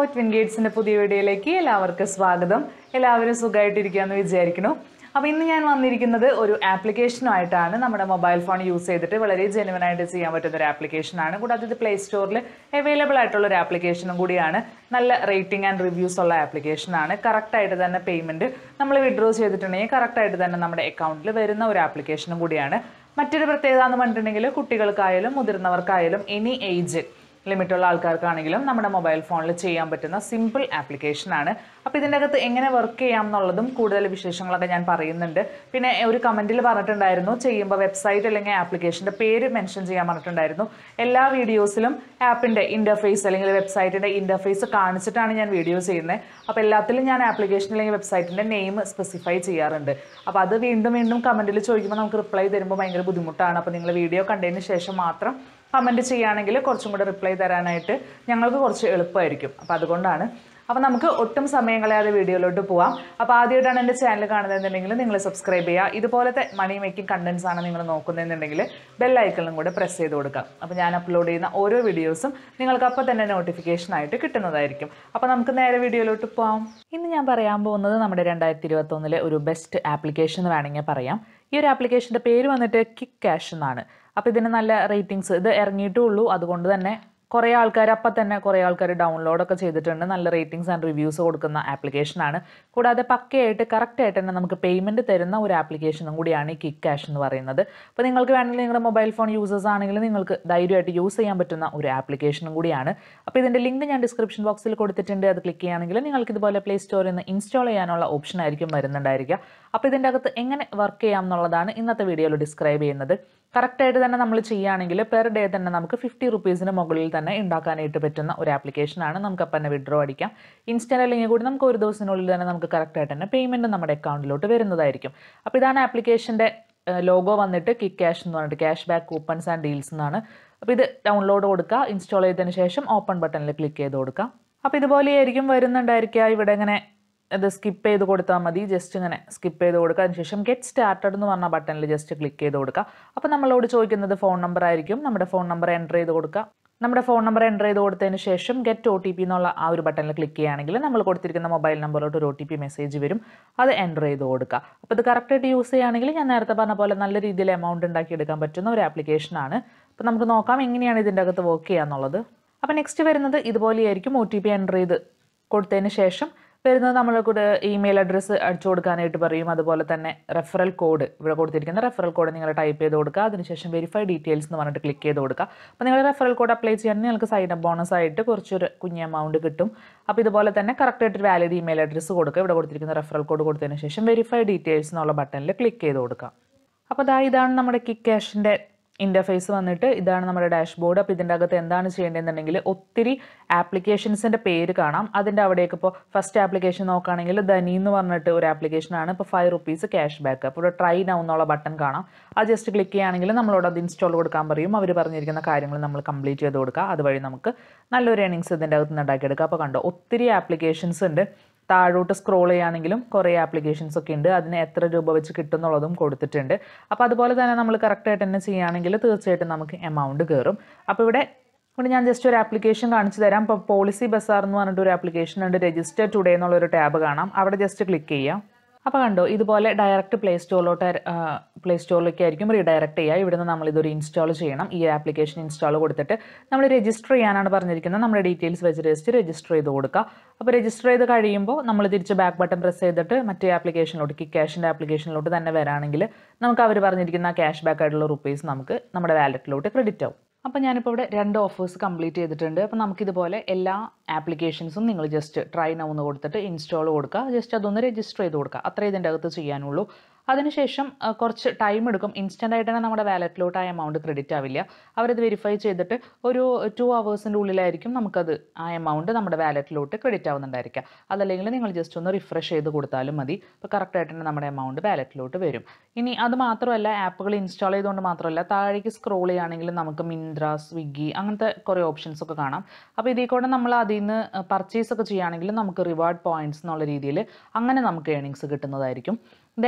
twin ഗേറ്റ്സിന്റെ പുതിയ വീഡിയോയിലേക്ക് എല്ലാവർക്കും സ്വാഗതം എല്ലാവരും സുഖമായിട്ടിരിക്കുകയെന്ന് വിചാരിക്കുന്നു അപ്പോൾ ഇന്ന് ഞാൻ വന്നിരിക്കുന്നത് ഒരു ആപ്ലിക്കേഷനുമായിട്ടാണ് നമ്മുടെ മൊബൈൽ ഫോൺ യൂസ് ചെയ്തിട്ട് വളരെ ജെനുവൻ ആയിട്ട് ചെയ്യാൻ പറ്റുന്ന ഒരു ആപ്ലിക്കേഷനാണ് കൂടാതെ ഇത് പ്ലേ സ്റ്റോറിൽ അവൈലബിൾ ആയിട്ടുള്ള ഒരു ആപ്ലിക്കേഷനും കൂടിയാണ് നല്ല റേറ്റിംഗ് ആൻഡ് റിവ്യൂസ് ഉള്ള ആപ്ലിക്കേഷനാണ് കറക്റ്റായിട്ട് തന്നെ പേയ്മെൻറ്റ് നമ്മൾ വിഡ്രോ ചെയ്തിട്ടുണ്ടെങ്കിൽ കറക്റ്റായിട്ട് തന്നെ നമ്മുടെ അക്കൗണ്ടിൽ വരുന്ന ഒരു ആപ്ലിക്കേഷനും കൂടിയാണ് മറ്റൊരു പ്രത്യേകത എന്ന് പറഞ്ഞിട്ടുണ്ടെങ്കിൽ കുട്ടികൾക്കായാലും മുതിർന്നവർക്കായാലും എനി ഏജ് ലിമിറ്റുള്ള ആൾക്കാർക്കാണെങ്കിലും നമ്മുടെ മൊബൈൽ ഫോണിൽ ചെയ്യാൻ പറ്റുന്ന സിമ്പിൾ ആപ്ലിക്കേഷനാണ് അപ്പോൾ ഇതിൻ്റെ അകത്ത് എങ്ങനെ വർക്ക് ചെയ്യാം എന്നുള്ളതും കൂടുതൽ വിശേഷങ്ങളൊക്കെ ഞാൻ പറയുന്നുണ്ട് പിന്നെ ഒരു കമൻറ്റിൽ പറഞ്ഞിട്ടുണ്ടായിരുന്നു ചെയ്യുമ്പോൾ വെബ്സൈറ്റ് അല്ലെങ്കിൽ ആപ്ലിക്കേഷൻ്റെ പേര് മെൻഷൻ ചെയ്യാൻ പറഞ്ഞിട്ടുണ്ടായിരുന്നു എല്ലാ വീഡിയോസിലും ആപ്പിൻ്റെ ഇൻ്റർഫേസ് അല്ലെങ്കിൽ വെബ്സൈറ്റിൻ്റെ ഇൻ്റർഫേസ് കാണിച്ചിട്ടാണ് ഞാൻ വീഡിയോ ചെയ്യുന്നത് അപ്പോൾ എല്ലാത്തിലും ഞാൻ ആപ്ലിക്കേഷൻ അല്ലെങ്കിൽ വെബ്സൈറ്റിൻ്റെ നെയിം സ്പെസിഫൈ ചെയ്യാറുണ്ട് അപ്പോൾ അത് വീണ്ടും വീണ്ടും കമൻറ്റിൽ ചോദിക്കുമ്പോൾ നമുക്ക് റിപ്ലൈ തരുമ്പോൾ ഭയങ്കര ബുദ്ധിമുട്ടാണ് അപ്പോൾ നിങ്ങൾ വീഡിയോ കണ്ടതിന് ശേഷം മാത്രം കമൻറ്റ് ചെയ്യുകയാണെങ്കിൽ കുറച്ചും കൂടെ റിപ്ലൈ തരാനായിട്ട് ഞങ്ങൾക്ക് കുറച്ച് എളുപ്പമായിരിക്കും അപ്പോൾ അതുകൊണ്ടാണ് അപ്പോൾ നമുക്ക് ഒട്ടും സമയം കളയാതെ വീഡിയോയിലോട്ട് പോവാം അപ്പോൾ ആദ്യമായിട്ടാണ് എൻ്റെ ചാനൽ കാണുന്നതെന്നുണ്ടെങ്കിൽ നിങ്ങൾ സബ്സ്ക്രൈബ് ചെയ്യുക ഇതുപോലത്തെ മണി മേക്കിംഗ് കണ്ടൻസ് ആണ് നിങ്ങൾ നോക്കുന്നതെന്നുണ്ടെങ്കിൽ ബെല്ലൈക്കണും കൂടെ പ്രസ് ചെയ്ത് കൊടുക്കാം അപ്പോൾ ഞാൻ അപ്ലോഡ് ചെയ്യുന്ന ഓരോ വീഡിയോസും നിങ്ങൾക്ക് അപ്പോൾ തന്നെ നോട്ടിഫിക്കേഷൻ ആയിട്ട് കിട്ടുന്നതായിരിക്കും അപ്പോൾ നമുക്ക് നേരെ വീഡിയോയിലോട്ട് പോകാം ഇന്ന് ഞാൻ പറയാൻ പോകുന്നത് നമ്മുടെ രണ്ടായിരത്തി ഇരുപത്തൊന്നിലെ ഒരു ബെസ്റ്റ് ആപ്ലിക്കേഷൻ എന്ന് വേണമെങ്കിൽ പറയാം ഈ ഒരു ആപ്ലിക്കേഷൻ്റെ പേര് വന്നിട്ട് കിക്ക് ക്യാഷ് എന്നാണ് അപ്പോൾ ഇതിന് നല്ല റേറ്റിംഗ്സ് ഇത് ഇറങ്ങിയിട്ടേ ഉള്ളൂ അതുകൊണ്ട് തന്നെ കുറേ ആൾക്കാർ അപ്പം തന്നെ കുറേ ആൾക്കാർ ഡൗൺലോഡൊക്കെ ചെയ്തിട്ടുണ്ട് നല്ല റേറ്റിംഗ്സ് ആൻഡ് റിവ്യൂസ് കൊടുക്കുന്ന ആപ്ലിക്കേഷനാണ് കൂടാതെ പക്കയായിട്ട് കറക്റ്റായിട്ട് തന്നെ നമുക്ക് പേയ്മെൻറ്റ് തരുന്ന ഒരു ആപ്ലിക്കേഷനും കൂടിയാണ് ഈ കിക്ക് ക്യാഷ് എന്ന് പറയുന്നത് അപ്പോൾ നിങ്ങൾക്ക് വേണമെങ്കിൽ നിങ്ങളുടെ മൊബൈൽ ഫോൺ യൂസേഴ്സ് ആണെങ്കിൽ നിങ്ങൾക്ക് ധൈര്യമായിട്ട് യൂസ് ചെയ്യാൻ പറ്റുന്ന ഒരു ആപ്ലിക്കേഷനും കൂടിയാണ് അപ്പോൾ ഇതിൻ്റെ ലിങ്ക് ഞാൻ ഡിസ്ക്രിപ്ഷൻ ബോക്സിൽ കൊടുത്തിട്ടുണ്ട് അത് ക്ലിക്ക് ചെയ്യുകയാണെങ്കിൽ നിങ്ങൾക്ക് ഇതുപോലെ പ്ലേ സ്റ്റോറിൽ നിന്ന് ഇൻസ്റ്റാൾ ചെയ്യാനുള്ള ഓപ്ഷൻ ആയിരിക്കും വരുന്നുണ്ടായിരിക്കുക അപ്പോൾ ഇതിൻ്റെ അകത്ത് എങ്ങനെ വർക്ക് ചെയ്യാം എന്നുള്ളതാണ് ഇന്നത്തെ വീഡിയോയിൽ ഡിസ്ക്രൈബ് ചെയ്യുന്നത് കറക്റ്റായിട്ട് തന്നെ നമ്മൾ ചെയ്യുകയാണെങ്കിൽ പെർ ഡേ തന്നെ നമുക്ക് ഫിഫ്റ്റി റുപ്പീസിന് മുകളിൽ തന്നെ ഉണ്ടാക്കാനായിട്ട് പറ്റുന്ന ഒരു ആപ്ലിക്കേഷനാണ് നമുക്ക് അപ്പം തന്നെ വിഡ്രോ അടിക്കാം ഇൻസ്റ്റൻ്റ് അല്ലെങ്കിൽ കൂടി നമുക്ക് ഒരു ദിവസത്തിനുള്ളിൽ തന്നെ നമുക്ക് കറക്റ്റായിട്ട് തന്നെ പേയ്മെൻറ്റ് നമ്മുടെ അക്കൗണ്ടിലോട്ട് വരുന്നതായിരിക്കും അപ്പോൾ ഇതാണ് ആപ്ലിക്കേഷൻ്റെ ലോഗോ വന്നിട്ട് കിക്ക് ക്യാഷ് എന്ന് പറഞ്ഞിട്ട് cash back coupons and deals എന്നാണ് അപ്പോൾ ഇത് ഡൗൺലോഡ് കൊടുക്കുക ഇൻസ്റ്റാൾ ചെയ്തതിന് ശേഷം ഓപ്പൺ ബട്ടണിൽ ക്ലിക്ക് ചെയ്ത് കൊടുക്കാം അപ്പോൾ ഇതുപോലെയായിരിക്കും വരുന്നുണ്ടായിരിക്കുക ഇവിടെ ഇങ്ങനെ ഇത് സ്കിപ്പ് ചെയ്ത് കൊടുത്താൽ മതി ജസ്റ്റ് ഇങ്ങനെ സ്കിപ്പ് ചെയ്ത് കൊടുക്കുക അതിനുശേഷം ഗെറ്റ് സ്റ്റാർട്ടഡ് എന്ന് പറഞ്ഞ ബട്ടണിൽ ജസ്റ്റ് ക്ലിക്ക് ചെയ്ത് കൊടുക്കുക അപ്പോൾ നമ്മളോട് ചോദിക്കുന്നത് ഫോൺ നമ്പർ ആയിരിക്കും നമ്മുടെ ഫോൺ നമ്പർ എൻ്റർ ചെയ്ത് കൊടുക്കുക നമ്മുടെ ഫോൺ നമ്പർ എൻ്റർ ചെയ്ത് കൊടുത്തതിന് ശേഷം ഗെറ്റ് ഒ ടി പി എന്നുള്ള ആ ഒരു ബട്ടണിൽ ക്ലിക്ക് ചെയ്യുകയാണെങ്കിൽ നമ്മൾ കൊടുത്തിരിക്കുന്ന മൊബൈൽ നമ്പറിലോട്ട് ഒരു ഒ ടി പി മെസ്സേജ് വരും അത് എൻ്റർ ചെയ്ത് കൊടുക്കുക അപ്പോൾ ഇത് കറക്റ്റായിട്ട് യൂസ് ചെയ്യുകയാണെങ്കിൽ ഞാൻ നേരത്തെ പറഞ്ഞ പോലെ നല്ല രീതിയിൽ എമൗണ്ട് ഉണ്ടാക്കിയെടുക്കാൻ പറ്റുന്ന ഒരു ആപ്ലിക്കേഷനാണ് അപ്പോൾ നമുക്ക് നോക്കാം എങ്ങനെയാണ് ഇതിൻ്റെ അകത്ത് വർക്ക് ചെയ്യുക എന്നുള്ളത് അപ്പോൾ നെക്സ്റ്റ് വരുന്നത് ഇതുപോലെയായിരിക്കും ഒ ടി പി എൻ്റർ ചെയ്ത് കൊടുത്തതിന് ശേഷം വരുന്നത് നമ്മൾ കൂടെ ഇമെയിൽ അഡ്രസ്സ് അടിച്ചു കൊടുക്കാനായിട്ട് പറയും അതുപോലെ തന്നെ റെഫറൽ കോഡ് ഇവിടെ കൊടുത്തിരിക്കുന്ന റെഫറൽ കോഡ് നിങ്ങൾ ടൈപ്പ് ചെയ്ത് കൊടുക്കുക അതിനുശേഷം വെരിഫൈ ഡീറ്റെയിൽസ് എന്ന് പറഞ്ഞിട്ട് ക്ലിക്ക് ചെയ്ത് കൊടുക്കുക അപ്പോൾ നിങ്ങൾ റെഫറൽ കോഡ് അപ്ലൈ ചെയ്യുകയാണെങ്കിൽ നിങ്ങൾക്ക് സൈൻ അപ്പ് ബോണസ് ആയിട്ട് കുറച്ചൊരു കുഞ്ഞ് എമൗണ്ട് കിട്ടും അപ്പോൾ ഇതുപോലെ തന്നെ കറക്റ്റായിട്ട് ഒരു വാലിഡ് ഇമെയിൽ അഡ്രസ്സ് കൊടുക്കുക ഇവിടെ കൊടുത്തിരിക്കുന്ന റെഫറൽ കോഡ് കൊടുത്തതിന് ശേഷം വെരിഫൈ ഡീറ്റെയിൽസ് എന്നുള്ള ബട്ടണിൽ ക്ലിക്ക് ചെയ്ത് കൊടുക്കുക അപ്പോൾ ദാ ഇതാണ് നമ്മുടെ കിക്ക് ക്യാഷിൻ്റെ ഇൻ്റർഫേസ് വന്നിട്ട് ഇതാണ് നമ്മുടെ ഡാഷ്ബോർഡ് അപ്പോൾ ഇതിൻ്റെ അകത്ത് എന്താണ് ചെയ്യേണ്ടതെന്നുണ്ടെങ്കിൽ ഒത്തിരി ആപ്ലിക്കേഷൻസിൻ്റെ പേര് കാണാം അതിൻ്റെ അവിടേക്ക് ഇപ്പോൾ ഫസ്റ്റ് ആപ്ലിക്കേഷൻ നോക്കുകയാണെങ്കിൽ ധനി എന്ന് പറഞ്ഞിട്ട് ഒരു ആപ്ലിക്കേഷനാണ് ഇപ്പോൾ ഫൈവ് റുപ്പീസ് ക്യാഷ് ബാക്ക് അപ്പോൾ ഇവിടെ ട്രൈ നൗ എന്നുള്ള ബട്ടൺ കാണാം അത് ജസ്റ്റ് ക്ലിക്ക് ചെയ്യുകയാണെങ്കിൽ നമ്മളോട് അത് ഇൻസ്റ്റാൾ കൊടുക്കാൻ പറയും അവർ പറഞ്ഞിരിക്കുന്ന കാര്യങ്ങൾ നമ്മൾ കംപ്ലീറ്റ് ചെയ്ത് കൊടുക്കുക അതുവഴി നമുക്ക് നല്ലൊരു ഏണിങ്സ് ഇതിൻ്റെ അകത്ത് നിന്ന് ഉണ്ടാക്കിയെടുക്കുക അപ്പോൾ കണ്ടോ ഒത്തിരി ആപ്ലിക്കേഷൻസ് ഉണ്ട് താഴോട്ട് സ്ക്രോൾ ചെയ്യുകയാണെങ്കിലും കുറേ ആപ്ലിക്കേഷൻസ് ഒക്കെ ഉണ്ട് അതിന് എത്ര രൂപ വെച്ച് കിട്ടുന്നുള്ളതും കൊടുത്തിട്ടുണ്ട് അപ്പോൾ അതുപോലെ തന്നെ നമ്മൾ കറക്റ്റായിട്ട് തന്നെ ചെയ്യുകയാണെങ്കിൽ തീർച്ചയായിട്ടും നമുക്ക് എമൗണ്ട് കയറും അപ്പോൾ ഇവിടെ ഇവിടെ ഞാൻ ജസ്റ്റ് ഒരു ആപ്ലിക്കേഷൻ കാണിച്ചു തരാം ഇപ്പോൾ പോളിസി ബസാർ എന്ന് പറഞ്ഞിട്ട് ഒരു ആപ്ലിക്കേഷൻ ഉണ്ട് രജിസ്റ്റർ ടുഡേ എന്നുള്ളൊരു ടാബ് കാണാം അവിടെ ജസ്റ്റ് ക്ലിക്ക് ചെയ്യാം അപ്പോൾ കണ്ടോ ഇതുപോലെ ഡയറക്റ്റ് പ്ലേ സ്റ്റോറിലോട്ട് പ്ലേ സ്റ്റോറിലേക്ക് ആയിരിക്കും റീഡയറക്റ്റ് ചെയ്യുക ഇവിടുന്ന് നമ്മൾ ഇതൊരു ഇൻസ്റ്റാൾ ചെയ്യണം ഈ ആപ്ലിക്കേഷൻ ഇൻസ്റ്റാൾ കൊടുത്തിട്ട് നമ്മൾ രജിസ്റ്റർ ചെയ്യാനാണ് പറഞ്ഞിരിക്കുന്നത് നമ്മുടെ ഡീറ്റെയിൽസ് വെച്ച് ജസ്റ്റ് രജിസ്റ്റർ ചെയ്ത് കൊടുക്കുക അപ്പോൾ രജിസ്റ്റർ ചെയ്ത് കഴിയുമ്പോൾ നമ്മൾ തിരിച്ച് ബാക്ക് ബട്ടൺ പ്രസ് ചെയ്തിട്ട് മറ്റേ ആപ്ലിക്കേഷനിലോട്ട് കിക്ക് ക്യാഷിൻ്റെ ആപ്ലിക്കേഷനിലോട്ട് തന്നെ വരാണെങ്കിൽ നമുക്ക് അവർ പറഞ്ഞിരിക്കുന്ന ക്യാഷ് ബാക്ക് ആയിട്ടുള്ള റുപ്പീസ് നമുക്ക് നമ്മുടെ വാലറ്റിലോട്ട് ക്രെഡിറ്റ് ആവും അപ്പോൾ ഞാനിപ്പോൾ ഇവിടെ രണ്ട് ഓഫേഴ്സ് കംപ്ലീറ്റ് ചെയ്തിട്ടുണ്ട് അപ്പോൾ നമുക്കിതുപോലെ എല്ലാ ആപ്ലിക്കേഷൻസും നിങ്ങൾ ജസ്റ്റ് ട്രൈ നൗ എന്ന് കൊടുത്തിട്ട് ഇൻസ്റ്റാൾ കൊടുക്കുക ജസ്റ്റ് അതൊന്ന് രജിസ്റ്റർ ചെയ്ത് കൊടുക്കുക അത്രേ ഇതിൻ്റെ അകത്ത് ചെയ്യാനുള്ളൂ അതിനുശേഷം ആ, കുറച്ച് ടൈം എടുക്കും ഇൻസ്റ്റൻ്റ് ആയിട്ട് തന്നെ നമ്മുടെ വാലറ്റിലോട്ട് ആ എമൗണ്ട് ക്രെഡിറ്റ് ആവില്ല അവരത് വെരിഫൈ ചെയ്തിട്ട് ഒരു ടു അവേഴ്സിൻ്റെ ഉള്ളിലായിരിക്കും നമുക്കത് ആ എമൗണ്ട് നമ്മുടെ വാലറ്റിലോട്ട് ക്രെഡിറ്റ് ആവുന്നുണ്ടായിരിക്കുക അതല്ലെങ്കിൽ നിങ്ങൾ ജസ്റ്റ് ഒന്ന് റിഫ്രഷ് ചെയ്ത് കൊടുത്താലും മതി അപ്പോൾ കറക്റ്റായിട്ട് തന്നെ നമ്മുടെ എമൗണ്ട് വാലറ്റിലോട്ട് വരും ഇനി അത് മാത്രമല്ല ആപ്പുകൾ ഇൻസ്റ്റാൾ ചെയ്തുകൊണ്ട് മാത്രമല്ല താഴേക്ക് സ്ക്രോൾ ചെയ്യുകയാണെങ്കിൽ നമുക്ക് മിന്ത്ര സ്വിഗ്ഗി അങ്ങനത്തെ കുറേ ഓപ്ഷൻസ് ഒക്കെ കാണാം അപ്പോൾ ഇതിൽ കൂടെ നമ്മൾ അതിൽ നിന്ന് പർച്ചേസ് ഒക്കെ ചെയ്യുകയാണെങ്കിൽ നമുക്ക് റിവാർഡ് പോയിന്റ്സ് എന്നുള്ള രീതിയിൽ അങ്ങനെ നമുക്ക് ഏണിങ്സ് കിട്ടുന്നതായിരിക്കും ദെൻ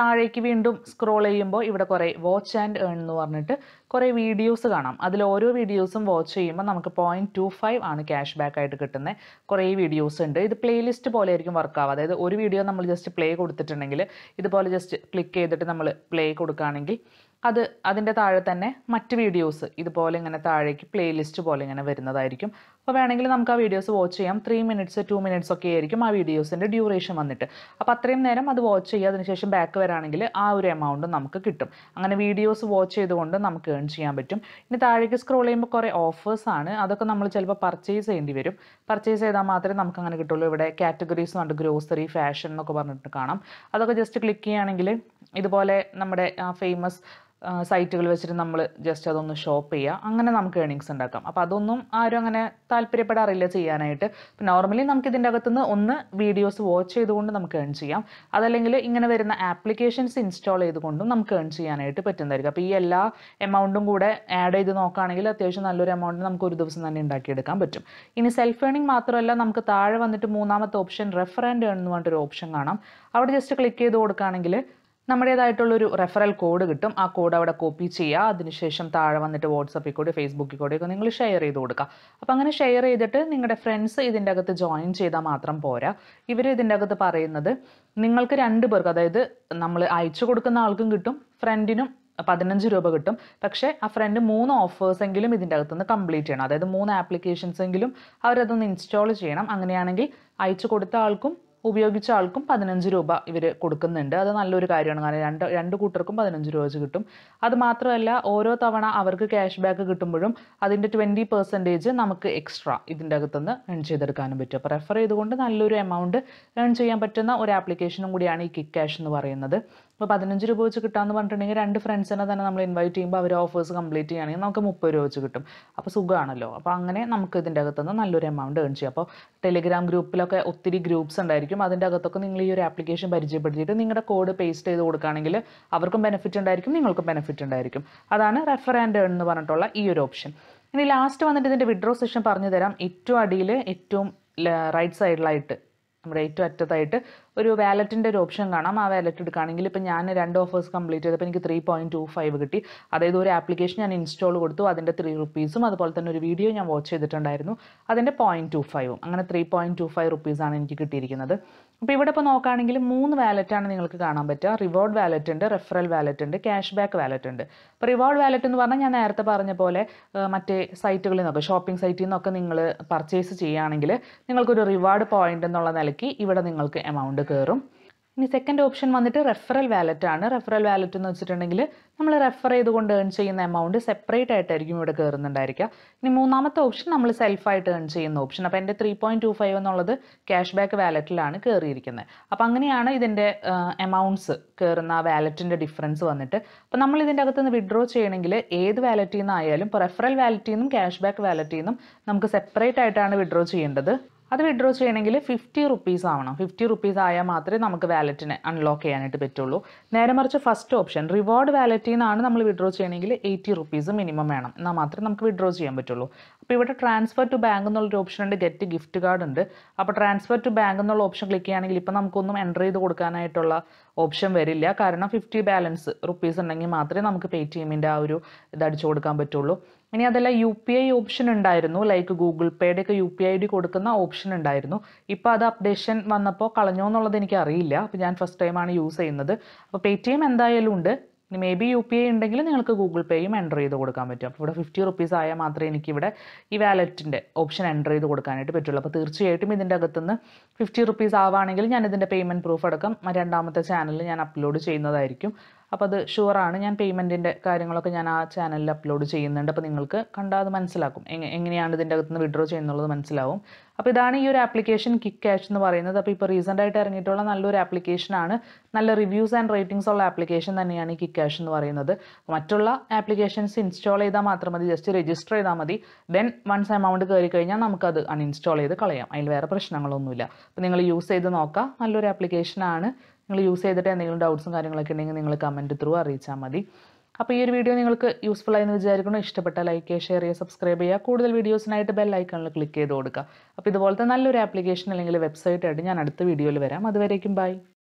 താഴേക്ക് വീണ്ടും സ്ക്രോൾ ചെയ്യുമ്പോൾ ഇവിടെ കുറേ വാച്ച് ആൻഡ് ഏൺ എന്ന് പറഞ്ഞിട്ട് കുറേ വീഡിയോസ് കാണാം അതിൽ ഓരോ വീഡിയോസും വാച്ച് ചെയ്യുമ്പോൾ നമുക്ക് പോയിൻറ്റ് ടു ഫൈവ് ആണ് ക്യാഷ് ബാക്ക് ആയിട്ട് കിട്ടുന്നത് കുറേ വീഡിയോസ് ഉണ്ട് ഇത് പ്ലേലിസ്റ്റ് പോലെ ആയിരിക്കും വർക്ക് ആവുക അതായത് ഒരു വീഡിയോ നമ്മൾ ജസ്റ്റ് പ്ലേ കൊടുത്തിട്ടുണ്ടെങ്കിൽ ഇതുപോലെ ജസ്റ്റ് ക്ലിക്ക് ചെയ്തിട്ട് നമ്മൾ പ്ലേ കൊടുക്കുകയാണെങ്കിൽ അത് അതിൻ്റെ താഴെ തന്നെ മറ്റ് വീഡിയോസ് ഇതുപോലെ ഇങ്ങനെ താഴേക്ക് പ്ലേലിസ്റ്റ് പോലെ ഇങ്ങനെ വരുന്നതായിരിക്കും അപ്പോൾ വേണമെങ്കിൽ നമുക്ക് ആ വീഡിയോസ് വാച്ച് ചെയ്യാം ത്രീ മിനിറ്റ്സ് ടു മിനിറ്റ്സ് ഒക്കെ ആയിരിക്കും ആ വീഡിയോസിൻ്റെ ഡ്യൂറേഷൻ വന്നിട്ട് അപ്പോൾ അത്രയും നേരം അത് വാച്ച് ചെയ്യുക അതിനുശേഷം ബാക്ക് വരാണെങ്കിൽ ആ ഒരു എമൗണ്ട് നമുക്ക് കിട്ടും അങ്ങനെ വീഡിയോസ് വാച്ച് ചെയ്തുകൊണ്ട് നമുക്ക് ഏൺ ചെയ്യാൻ പറ്റും ഇനി താഴേക്ക് സ്ക്രോൾ ചെയ്യുമ്പോൾ കുറേ ഓഫേഴ്സ് ആണ് അതൊക്കെ നമ്മൾ ചിലപ്പോൾ പർച്ചേസ് ചെയ്യേണ്ടി വരും പർച്ചേസ് ചെയ്താൽ മാത്രമേ നമുക്ക് അങ്ങനെ കിട്ടുള്ളൂ ഇവിടെ കാറ്റഗറീസ് ഉണ്ട് ഗ്രോസറി ഫാഷൻ എന്നൊക്കെ പറഞ്ഞിട്ട് കാണാം അതൊക്കെ ജസ്റ്റ് ക്ലിക്ക് ചെയ്യുകയാണെങ്കിൽ ഇതുപോലെ നമ്മുടെ ഫേമസ് സൈറ്റുകൾ വെച്ചിട്ട് നമ്മൾ ജസ്റ്റ് അതൊന്ന് ഷോപ്പ് ചെയ്യുക അങ്ങനെ നമുക്ക് ഏണിങ്സ് ഉണ്ടാക്കാം അപ്പോൾ അതൊന്നും ആരും അങ്ങനെ താല്പര്യപ്പെടാറില്ല ചെയ്യാനായിട്ട് അപ്പോൾ നോർമലി നമുക്ക് ഇതിൻ്റെ അകത്തുനിന്ന് ഒന്ന് വീഡിയോസ് വാച്ച് ചെയ്തുകൊണ്ട് നമുക്ക് ഏൺ ചെയ്യാം അതല്ലെങ്കിൽ ഇങ്ങനെ വരുന്ന ആപ്ലിക്കേഷൻസ് ഇൻസ്റ്റാൾ ചെയ്തുകൊണ്ടും നമുക്ക് ഏൺ ചെയ്യാനായിട്ട് പറ്റുന്നതായിരിക്കും അപ്പോൾ ഈ എല്ലാ എമൗണ്ടും കൂടെ ആഡ് ചെയ്ത് നോക്കുകയാണെങ്കിൽ അത്യാവശ്യം നല്ലൊരു എമൗണ്ട് നമുക്ക് ഒരു ദിവസം തന്നെ ഉണ്ടാക്കിയെടുക്കാൻ പറ്റും ഇനി സെൽഫ് ഏണിംഗ് മാത്രമല്ല നമുക്ക് താഴെ വന്നിട്ട് മൂന്നാമത്തെ ഓപ്ഷൻ റെഫർ ആൻഡ് ഏൺ എന്ന് പറഞ്ഞിട്ടൊരു ഓപ്ഷൻ കാണാം അവിടെ ജസ്റ്റ് ക്ലിക്ക് ചെയ്ത് കൊടുക്കുകയാണെങ്കിൽ നമ്മുടേതായിട്ടുള്ളൊരു റെഫറൽ കോഡ് കിട്ടും ആ കോഡ് അവിടെ കോപ്പി ചെയ്യുക അതിനുശേഷം താഴെ വന്നിട്ട് വാട്സപ്പിൽ കൂടി ഫേസ്ബുക്കിൽ കൂടിയൊക്കെ നിങ്ങൾ ഷെയർ ചെയ്ത് കൊടുക്കുക അപ്പോൾ അങ്ങനെ ഷെയർ ചെയ്തിട്ട് നിങ്ങളുടെ ഫ്രണ്ട്സ് ഇതിൻ്റെ അകത്ത് ജോയിൻ ചെയ്താൽ മാത്രം പോരാ ഇവർ ഇതിൻ്റെ അകത്ത് പറയുന്നത് നിങ്ങൾക്ക് രണ്ട് പേർക്ക് അതായത് നമ്മൾ അയച്ചു കൊടുക്കുന്ന ആൾക്കും കിട്ടും ഫ്രണ്ടിനും പതിനഞ്ച് രൂപ കിട്ടും പക്ഷേ ആ ഫ്രണ്ട് മൂന്ന് ഓഫേഴ്സ് എങ്കിലും ഇതിൻ്റെ അകത്തുനിന്ന് കംപ്ലീറ്റ് ചെയ്യണം അതായത് മൂന്ന് ആപ്ലിക്കേഷൻസ് എങ്കിലും അവരതൊന്ന് ഇൻസ്റ്റാൾ ചെയ്യണം അങ്ങനെയാണെങ്കിൽ അയച്ചു കൊടുത്ത ആൾക്കും ഉപയോഗിച്ച ആൾക്കും പതിനഞ്ച് രൂപ ഇവർ കൊടുക്കുന്നുണ്ട് അത് നല്ലൊരു കാര്യമാണ് കാരണം രണ്ട് രണ്ട് കൂട്ടർക്കും പതിനഞ്ച് രൂപ വെച്ച് കിട്ടും അത് മാത്രമല്ല ഓരോ തവണ അവർക്ക് ക്യാഷ് ബാക്ക് കിട്ടുമ്പോഴും അതിൻ്റെ ട്വൻറ്റി പെർസെൻറ്റേജ് നമുക്ക് എക്സ്ട്രാ ഇതിൻ്റെ അകത്തുനിന്ന് ഏൺ ചെയ്തെടുക്കാനും പറ്റും അപ്പോൾ റെഫർ ചെയ്തുകൊണ്ട് നല്ലൊരു എമൗണ്ട് ഏൺ ചെയ്യാൻ പറ്റുന്ന ഒരു ആപ്ലിക്കേഷനും കൂടിയാണ് ഈ കിക്ക് ക്യാഷ് എന്ന് പറയുന്നത് അപ്പോൾ പതിനഞ്ച് രൂപ വെച്ച് കിട്ടാമെന്ന് പറഞ്ഞിട്ടുണ്ടെങ്കിൽ രണ്ട് ഫ്രണ്ട്സിനെ തന്നെ നമ്മൾ ഇൻവൈറ്റ് ചെയ്യുമ്പോൾ അവർ ഓഫേഴ്സ് കംപ്ലീറ്റ് ചെയ്യുകയാണെങ്കിൽ നമുക്ക് മുപ്പത് രൂപ വെച്ച് കിട്ടും അപ്പോൾ സുഖമാണല്ലോ അപ്പോൾ അങ്ങനെ നമുക്ക് ഇതിൻ്റെ അകത്തുനിന്ന് നല്ലൊരു എമൗണ്ട് ഏൺ ചെയ്യാം അപ്പോൾ ടെലിഗ്രാം ഗ്രൂപ്പിലൊക്കെ ഒത്തിരി ഗ്രൂപ്പ്സ് ഉണ്ടായിരിക്കും അതിൻ്റെ അകത്തൊക്കെ നിങ്ങൾ ഈ ഒരു ആപ്ലിക്കേഷൻ പരിചയപ്പെടുത്തിയിട്ട് നിങ്ങളുടെ കോഡ് പേസ്റ്റ് ചെയ്ത് കൊടുക്കുകയാണെങ്കിൽ അവർക്കും ബെനിഫിറ്റ് ഉണ്ടായിരിക്കും നിങ്ങൾക്കും ബെനിഫിറ്റ് ഉണ്ടായിരിക്കും അതാണ് റെഫർ ആൻഡ് ഏൺ എന്ന് പറഞ്ഞിട്ടുള്ള ഈ ഒരു ഓപ്ഷൻ ഇനി ലാസ്റ്റ് വന്നിട്ട് ഇതിൻ്റെ വിഡ്രോ സെഷൻ പറഞ്ഞു തരാം ഏറ്റവും അടിയിൽ ഏറ്റവും റൈറ്റ് സൈഡിലായിട്ട് നമ്മുടെ ഏറ്റവും അറ്റത്തായിട്ട് ഒരു വാലറ്റിൻ്റെ ഒരു ഓപ്ഷൻ കാണാം ആ വാലറ്റ് എടുക്കുകയാണെങ്കിൽ ഇപ്പം ഞാൻ രണ്ട് ഓഫേഴ്സ് കംപ്ലീറ്റ് ചെയ്തപ്പോൾ എനിക്ക് ത്രീ പോയിൻറ്റ് ടു ഫൈവ് കിട്ടി അതായത് ഒരു ആപ്ലിക്കേഷൻ ഞാൻ ഇൻസ്റ്റാൾ കൊടുത്തു അതിൻ്റെ ത്രീ റുപ്പീസും അതുപോലെ തന്നെ ഒരു വീഡിയോ ഞാൻ വാച്ച് ചെയ്തിട്ടുണ്ടായിരുന്നു അതിൻ്റെ പോയിൻറ്റ് ടു ഫൈവും അങ്ങനെ ത്രീ പോയിൻറ്റ് ടു ഫൈവ് റുപ്പീസാണ് എനിക്ക് കിട്ടിയിരിക്കുന്നത് അപ്പോൾ ഇവിടെ ഇപ്പോൾ നോക്കുകയാണെങ്കിൽ മൂന്ന് വാലറ്റാണ് നിങ്ങൾക്ക് കാണാൻ പറ്റുക റിവാർഡ് വാലറ്റ് ഉണ്ട് റെഫറൽ വാലറ്റ് ഉണ്ട് ക്യാഷ് ബാക്ക് വാലറ്റ് ഉണ്ട് അപ്പോൾ റിവാർഡ് വാലറ്റ് എന്ന് പറഞ്ഞാൽ ഞാൻ നേരത്തെ പറഞ്ഞ പോലെ ഏഹ്, മറ്റേ സൈറ്റുകളിൽ നിന്നൊക്കെ ഷോപ്പിംഗ് സൈറ്റിൽ നിന്നൊക്കെ നിങ്ങൾ പർച്ചേസ് ചെയ്യുകയാണെങ്കിൽ നിങ്ങൾക്കൊരു റിവാർഡ് പോയിന്റ് എന്നുള്ള നിലയ്ക്ക് ഇവിടെ നിങ്ങൾക്ക് എമൗണ്ട് കയറും ഇനി സെക്കൻഡ് ഓപ്ഷൻ വന്നിട്ട് റെഫറൽ വാലറ്റ് ആണ് റെഫറൽ വാലറ്റ് എന്ന് വെച്ചിട്ടുണ്ടെങ്കിൽ നമ്മൾ റെഫർ ചെയ്തുകൊണ്ട് ഏൺ ചെയ്യുന്ന എമൗണ്ട് സെപ്പറേറ്റ് ആയിട്ടായിരിക്കും ഇവിടെ കയറുന്നുണ്ടായിരിക്കുക ഇനി മൂന്നാമത്തെ ഓപ്ഷൻ നമ്മൾ സെൽഫായിട്ട് ഏൺ ചെയ്യുന്ന ഓപ്ഷൻ അപ്പോൾ എൻ്റെ ത്രീ പോയിൻറ്റ് ടു ഫൈവ് എന്നുള്ളത് ക്യാഷ് ബാക്ക് വാലറ്റിലാണ് കയറിയിരിക്കുന്നത് അപ്പോൾ അങ്ങനെയാണ് ഇതിൻ്റെ എമൗണ്ട്സ് കയറുന്ന ആ വാലറ്റിൻ്റെ ഡിഫറൻസ് വന്നിട്ട് അപ്പോൾ നമ്മൾ ഇതിൻ്റെ അകത്ത് നിന്ന് വിഡ്രോ ചെയ്യണമെങ്കിൽ ഏത് വാലറ്റിൽ നിന്നായാലും ഇപ്പോൾ റെഫറൽ വാലറ്റിൽ നിന്നും ക്യാഷ് ബാക്ക് വാലറ്റിൽ നിന്നും നമുക്ക് സെപ്പറേറ്റ് ആയിട്ടാണ് വിഡ്രോ ചെയ്യേണ്ടത് അത് വിഡ്രോ ചെയ്യണമെങ്കിൽ ഫിഫ്റ്റി റുപ്പീസ് ആവണം ഫിഫ്റ്റി റുപ്പീസ് ആയാൽ മാത്രമേ നമുക്ക് വാലറ്റിനെ അൺലോക്ക് ചെയ്യാനായിട്ട് പറ്റുള്ളൂ നേരെ മറിച്ച് ഫസ്റ്റ് ഓപ്ഷൻ റിവാർഡ് വാലറ്റിൽ നിന്നാണ് നമ്മൾ വിഡ്രോ ചെയ്യണമെങ്കിൽ എയ്റ്റി റുപ്പീസ് മിനിമം വേണം എന്നാൽ മാത്രമേ നമുക്ക് വിഡ്രോ ചെയ്യാൻ പറ്റുള്ളൂ അപ്പോൾ ഇവിടെ ട്രാൻസ്ഫർ ടു ബാങ്ക് എന്നുള്ളൊരു ഓപ്ഷൻ ഉണ്ട് ഗെറ്റ് ഗിഫ്റ്റ് കാർഡ് ഉണ്ട് അപ്പോൾ ട്രാൻസ്ഫർ ടു ബാങ്ക് എന്നുള്ള ഓപ്ഷൻ ക്ലിക്ക് ചെയ്യുകയാണെങ്കിൽ ഇപ്പോൾ നമുക്കൊന്നും എൻ്റർ ചെയ്ത് കൊടുക്കാനായിട്ടുള്ള ഓപ്ഷൻ വരില്ല കാരണം ഫിഫ്റ്റി ബാലൻസ് റുപ്പീസ് ഉണ്ടെങ്കിൽ മാത്രമേ നമുക്ക് പേ ടി എമ്മിൻ്റെ ആ ഒരു ഇത് അടിച്ചു കൊടുക്കാൻ പറ്റുള്ളൂ ഇനി അതല്ല യു പി ഐ ഓപ്ഷൻ ഉണ്ടായിരുന്നു ലൈക്ക് ഗൂഗിൾ പേയുടെ ഒക്കെ യു പി ഐ ഡി കൊടുക്കുന്ന ഓപ്ഷൻ ഉണ്ടായിരുന്നു ഇപ്പോൾ അത് അപ്ഡേഷൻ വന്നപ്പോൾ കളഞ്ഞോ എന്നുള്ളത് എനിക്ക് അറിയില്ല അപ്പോൾ ഞാൻ ഫസ്റ്റ് ടൈമാണ് യൂസ് ചെയ്യുന്നത് അപ്പോൾ പേ ടി എം എന്തായാലും ഉണ്ട് ഇനി may be U P I ഉണ്ടെങ്കിൽ നിങ്ങൾക്ക് ഗൂഗിൾ പേയും എൻ്റർ ചെയ്ത് കൊടുക്കാൻ പറ്റും അപ്പോൾ ഇവിടെ ഫിഫ്റ്റി റുപ്പീസ് ആയാൽ മാത്രമേ എനിക്കിവിടെ ഈ വാലറ്റിൻ്റെ ഓപ്ഷൻ എൻ്റർ ചെയ്ത് കൊടുക്കാനായിട്ട് പറ്റുള്ളൂ അപ്പോൾ തീർച്ചയായിട്ടും ഇതിൻ്റെ അകത്തുനിന്ന് ഫിഫ്റ്റി റുപ്പീസ് ആവുകയാണെങ്കിൽ ഞാൻ ഇതിൻ്റെ പേയ്മെൻറ്റ് പ്രൂഫ് അടക്കം രണ്ടാമത്തെ ചാനലിൽ ഞാൻ അപ്ലോഡ് ചെയ്യുന്നതായിരിക്കും അപ്പോൾ അത് ഷുവറാണ് ഞാൻ പേയ്മെൻറ്റിൻ്റെ കാര്യങ്ങളൊക്കെ ഞാൻ ആ ചാനലിൽ അപ്ലോഡ് ചെയ്യുന്നുണ്ട് അപ്പോൾ നിങ്ങൾക്ക് കണ്ടാൽ അത് മനസ്സിലാക്കും എങ്ങ എങ്ങനെയാണ് ഇതിൻ്റെ അകത്തുനിന്ന് വിഡ്രോ ചെയ്യുന്നുള്ളത് മനസ്സിലാവും അപ്പോൾ ഇതാണ് ഈ ഒരു ആപ്ലിക്കേഷൻ കിക്ക് ക്യാഷ് എന്ന് പറയുന്നത് അപ്പോൾ ഇപ്പോൾ റീസെൻ്റ് ആയിട്ട് ഇറങ്ങിയിട്ടുള്ള നല്ലൊരു ആപ്ലിക്കേഷനാണ് നല്ല റിവ്യൂസ് ആൻഡ് റേറ്റിംഗ്സ് ഉള്ള ആപ്ലിക്കേഷൻ തന്നെയാണ് ഈ കിക്ക് ക്യാഷ് എന്ന് പറയുന്നത് മറ്റുള്ള ആപ്ലിക്കേഷൻസ് ഇൻസ്റ്റാൾ ചെയ്താൽ മാത്രം മതി ജസ്റ്റ് രജിസ്റ്റർ ചെയ്താൽ മതി ദെൻ വൺസ് എമൗണ്ട് കയറി കഴിഞ്ഞാൽ നമുക്കത് അൺഇൻസ്റ്റാൾ ചെയ്ത് കളയാം അതിൽ വേറെ പ്രശ്നങ്ങളൊന്നുമില്ല അപ്പോൾ നിങ്ങൾ യൂസ് ചെയ്ത് നോക്കുക നല്ലൊരു ആപ്ലിക്കേഷനാണ് നിങ്ങൾ യൂസ് ചെയ്തിട്ട് എന്തെങ്കിലും ഡൗട്ട്സും കാര്യങ്ങളൊക്കെ ഉണ്ടെങ്കിൽ നിങ്ങൾ കമൻറ്റ് ത്രൂ അറിയിച്ചാൽ മതി അപ്പോൾ ഈ ഒരു വീഡിയോ നിങ്ങൾക്ക് യൂസ്ഫുൾ ആയെന്ന് വിചാരിക്കുന്നു ഇഷ്ടപ്പെട്ട ലൈക്ക് ചെയ്യുക ഷെയർ ചെയ്യുക സബ്സ്ക്രൈബ് ചെയ്യുക കൂടുതൽ വീഡിയോസിനായിട്ട് ബെൽ ഐക്കണിൽ ക്ലിക്ക് ചെയ്ത് കൊടുക്കുക അപ്പോൾ ഇതുപോലത്തെ നല്ലൊരു ആപ്ലിക്കേഷൻ അല്ലെങ്കിൽ വെബ്സൈറ്റ് ആയിട്ട് ഞാൻ അടുത്ത വീഡിയോയിൽ വരാം അതുവരേക്കും ബൈ